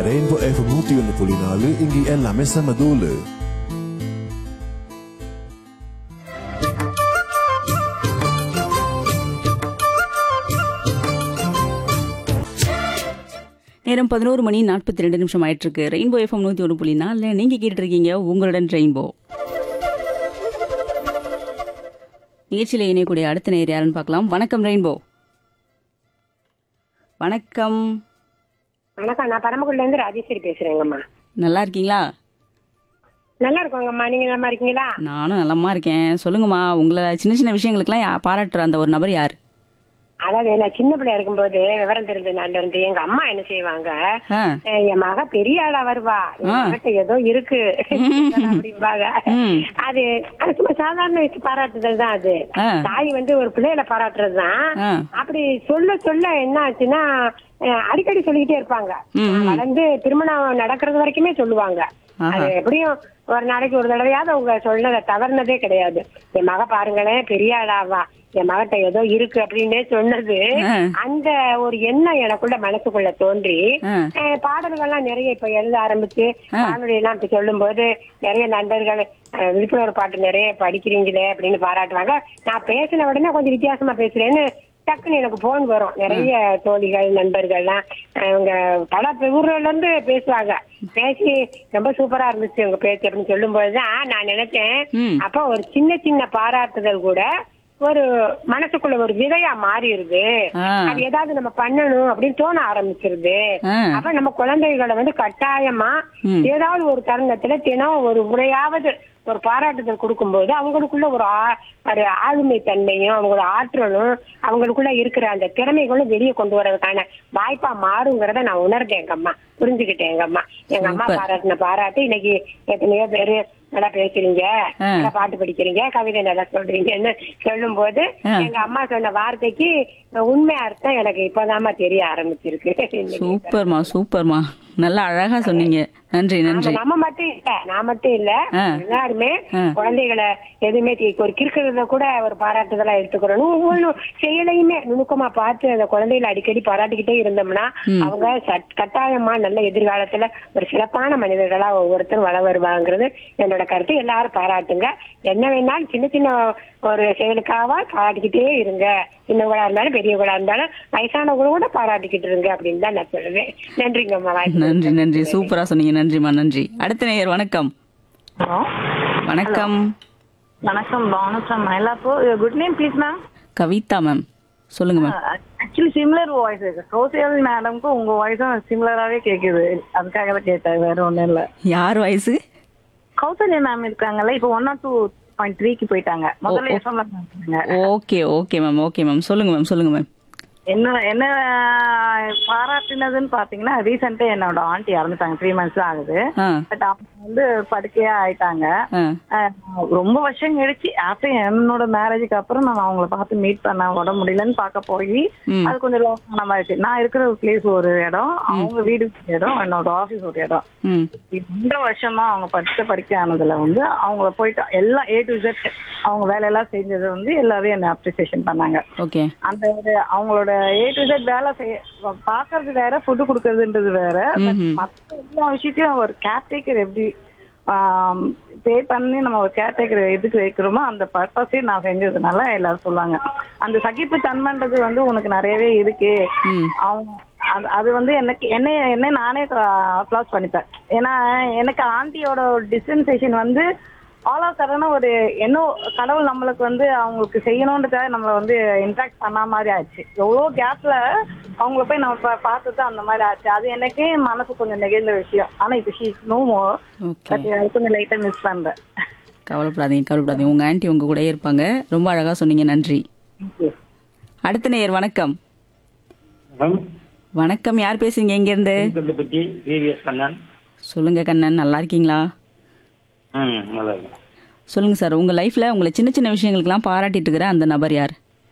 Rainbow FM நூத்தி ஒன்று புள்ளி நாலு இங்கே எல்லாமே செம தூளு நேரம் பதினோரு மணி நாற்பத்தி ரெண்டு நிமிஷம் ஆயிட்டு இருக்கு ரெயின்போ எஃப்எம் நூத்தி ஒன்று புள்ளி நாலில் நீங்க கேட்டு இருக்கீங்க உங்களுடன் ரெயின்போ நிகழ்ச்சியில் இணையக்கூடிய அடுத்த நேர் யாருன்னு பார்க்கலாம் வணக்கம் ரெயின்போ வணக்கம் வணக்கம் நான் பரமக்குடில இருந்து ராஜேஸ்வரி பேசுறேங்கம்மா நல்லா இருக்கீங்களா நல்லா இருக்கோங்கம்மா நீங்க நல்லா இருக்கீங்களா நானும் நலமா இருக்கேன் சொல்லுங்கம்மா உங்களை சின்ன சின்ன விஷயங்களுக்கெல்லாம் யா- பாராட்டுற அந்த ஒரு நபர் யார் அதாவது நான் சின்ன பிள்ளையா இருக்கும்போது விவரம் தெரிஞ்ச நாள்ல இருந்து எங்க அம்மா என்ன செய்வாங்க ஆ அஹ் என் மக பெரிய ஆளா வருவா என் மகட்ட ஏதோ இருக்கு அப்படிம்பாங்க ம். அது அது சும்மா சாதாரண வச்சு பாராட்டுதல் தான் அது ஆ. தாய் வந்து ஒரு பிள்ளைகளை பாராட்டுறது தான் ஆ அப்படி சொல்ல சொல்ல என்ன ஆச்சுன்னா அஹ் அடிக்கடி சொல்லிக்கிட்டே இருப்பாங்க நான் வளர்ந்து திருமணம் நடக்கிறது வரைக்குமே சொல்லுவாங்க ஆஹா. அது எப்படியும் ஒரு நாளைக்கு ஒரு தடவையாவது அவங்க சொன்னதை தவறுனதே கிடையாது என் மக பாருங்களேன் பெரிய ஆளாவா என் மகட்ட ஏதோ இருக்கு அப்படின்னே சொன்னது ஆ. அந்த ஒரு எண்ணம் எனக்குள்ள மனசுக்குள்ள தோன்றி ஆ. அஹ் பாடல்கள்லாம் நிறைய இப்ப எழுத ஆரம்பிச்சு வானொலி எல்லாம் இப்ப சொல்லும் போது நிறைய நண்பர்கள் அஹ் விழிப்புணர்வு பாட்டு நிறைய படிக்கிறீங்களே அப்படின்னு பாராட்டுவாங்க நான் பேசின உடனே கொஞ்சம் வித்தியாசமா பேசுறேன்னு டக்குன்னு எனக்கு போன் வரும் நிறைய தோழிகள் நண்பர்கள்லாம் அவங்க பல ஊர்ல இருந்து பேசுவாங்க பேசி ரொம்ப சூப்பரா இருந்துச்சு உங்க பேச்சு அப்படின்னு சொல்லும் போதுதான் நான் நினைச்சேன் ம். அப்ப ஒரு சின்ன சின்ன பாராட்டுதல் கூட ஒரு மனசுக்குள்ள ஒரு விதையா மாறிடுது ஆ. அது ஏதாவது நம்ம பண்ணணும் அப்படின்னு தோண ஆரம்பிச்சிருது ஆ. அப்ப நம்ம குழந்தைகளை வந்து கட்டாயமா ம். ஏதாவது ஒரு தருணத்துல தினம் ஒரு முறையாவது ஒரு பாராட்டுதல் கொடுக்கும்போது அவங்களுக்குள்ள ஒரு ஆ- ஒரு ஆளுமை தன்மையும் அவங்களோட ஆற்றலும் அவங்களுக்குள்ள இருக்கிற அந்த திறமைகளும் வெளியே கொண்டு வரதுக்கான வாய்ப்பா மாறுங்கிறத நான் உணர்ந்தேன் எங்க அம்மா புரிஞ்சுக்கிட்டேன் எங்க அம்மா எங்க அம்மா Super. பாராட்டின பாராட்டு இன்னைக்கு எத்தனையோ பேரு நல்லா பேசுறீங்க ஆ. நல்லா பாட்டு படிக்கிறீங்க கவிதை நல்லா சொல்றீங்கன்னு சொல்லும் போது ஆ. எங்க அம்மா சொன்ன வார்த்தைக்கு உண்மை அர்த்தம் எனக்கு இப்பதாம்மா தெரிய ஆரம்பிச்சிருக்கு இன்னைக்கு. சூப்பர்மா சூப்பர்மா நல்லா அழகா சொன்னீங்க நன்றி நன்றி ஆமா, நம்ம மட்டும் இல்ல நான் மட்டும் இல்ல ஆ. எல்லாருமே ஆ. குழந்தைகளை எதுவுமே தி- ஒரு கிறுக்கிறத கூட ஒரு பாராட்டுதலா எடுத்துக்கிறோம் ஒவ்வொன்றும் செயலையுமே நுணுக்கமா பார்த்து அந்த குழந்தைகளை அடிக்கடி பாராட்டிக்கிட்டே இருந்தோம்னா அவங்க சட்- கட்டாயமா நல்ல எதிர்காலத்துல ஒரு சிறப்பான மனிதர்களா ஒவ்வொருத்தரும் வள வருவாங்கிறது என்னோட கருத்து எல்லாரும் பாராட்டுங்க என்ன வேணாலும் சின்ன சின்ன ஒரு செயலுக்காக பாராட்டிக்கிட்டே இருங்க சின்னவங்களா இருந்தாலும் பெரியவங்களா இருந்தாலும் வயசானவங்களும் கூட பாராட்டிக்கிட்டு இருங்க அப்படின்னு தான் நான் சொல்லுவேன் நன்றிங்கம்மா வாய்ப்பு நன்றி நன்றி சூப்பரா சொன்னீங்க நன்றிம்மா நன்றி அடுத்த நேயர் வணக்கம் ஹலோ வணக்கம் வணக்கம் Banu from Mylapore good name please ma'am Kavitha ma'am சொல்லுங்க ma'am actually similar voice social மேடம்க்கு உங்க வாய்ஸும் சிமிலராகவே கேட்குது அதுக்காக தான் கேட்டேன் வேற ஒன்றும் இல்லை யார் வயசு கௌசல்யா மேம் இருக்காங்கல்ல இப்போ ஒன் நாட் டூ பாயிண்ட் த்ரீக்கு போயிட்டாங்க முதல்ல எஃப்எம்ல இருந்தாங்க okay okay ma'am okay ma'am சொல்லுங்க மேம் சொல்லுங்க மேம் என்ன என்ன பாராட்டினதுன்னு பாத்தீங்கன்னா ரீசெண்டா என்னோட ஆண்டி இறந்துட்டாங்க த்ரீ மந்த்ஸ் தான் ஆகுது ஆ பட் அவங்க வந்து படுக்கையா ஆயிட்டாங்க ஆ அஹ் ரொம்ப வருஷம் கழிச்சு ஆஃப்டர் என்னோட மேரேஜுக்கு அப்புறம் நான் அவங்கள பார்த்து மீட் பண்ண உடம்பு முடியலன்னு பார்க்க போய் ம். அது கொஞ்சம் லாஸ் ஆன மாதிரி நான் இருக்கிற பிளேஸ் ஒரு இடம் அவங்க வீடு ஒரு இடம் என்னோட ஆபீஸ் ஒரு இடம் ம் ரெண்டு வருஷமா அவங்க படிச்ச படிக்க ஆனதுல வந்து அவங்க போயிட்டு எல்லாம் ஏ டு Z அவங்க வேலையெல்லாம் செஞ்சது வந்து எல்லாரும் என்ன அப்ரிசியேஷன் பண்ணாங்க ஓகே அந்த ஒரு அவங்களோட ஏ டு Z வேலை செய்ய பாக்குறது வேற ஃபுட்டு கொடுக்கறதுன்றது வேற ம்ஹும். மற்ற எல்லா விஷயத்தையும் ஒரு கேர்டேக்கர் எப்படி பே பண்ணி நம்ம ஒரு கேர்டேக்கர் எதுக்கு வைக்கிறோமோ அந்த பர்பஸே நான் செஞ்சதுனால எல்லாரும் சொல்லுவாங்க அந்த சகிப்பு தன்மைன்றது வந்து உனக்கு நிறையவே இருக்கு ம் அவங்க அது அது வந்து எனக்கு என்ன என்ன நானே அப்ளாஸ் பண்ணிப்பேன் ஏன்னா எனக்கு ஆண்டியோட டிஸ்டன்சேஷன் வந்து ஆல் ஆஃப் சடனா ஒரு என்ன கடவுள் நம்மளுக்கு வந்து அவங்களுக்கு செய்யணுன்றதுக்காக நம்மளை வந்து இன்ட்ராக்ட் பண்ண மாதிரி ஆச்சு எவ்வளோ கேப்ல அவங்கள போய் நம்ம பா- பார்த்தது அந்த மாதிரி ஆச்சு அது எனக்கே மனசு கொஞ்சம் நெகிழ்ந்த விஷயம் ஆனா இப்போ she no more okay but அது கொஞ்சம் லைட்டா மிஸ் பண்றேன் கவலைப்படாதீங்க கவலைப்படாதீங்க உங்க ஆன்ட்டி உங்க கூடயே இருப்பாங்க ரொம்ப அழகா சொன்னீங்க நன்றி அடுத்த நேயர் வணக்கம் மேம் வணக்கம் யார் பேசுறீங்க எங்க இருந்து இதை பற்றி விவிஎஸ் கண்ணன் சொல்லுங்க கண்ணன் நல்லா இருக்கீங்களா ம் நல்லா இருக்கு சொல்லுங்க சார் உங்க லைஃப்ல உங்களை சின்ன சின்ன விஷயங்களுக்கெல்லாம் பாராட்டிட்டு இருக்கிற அந்த நபர் யார்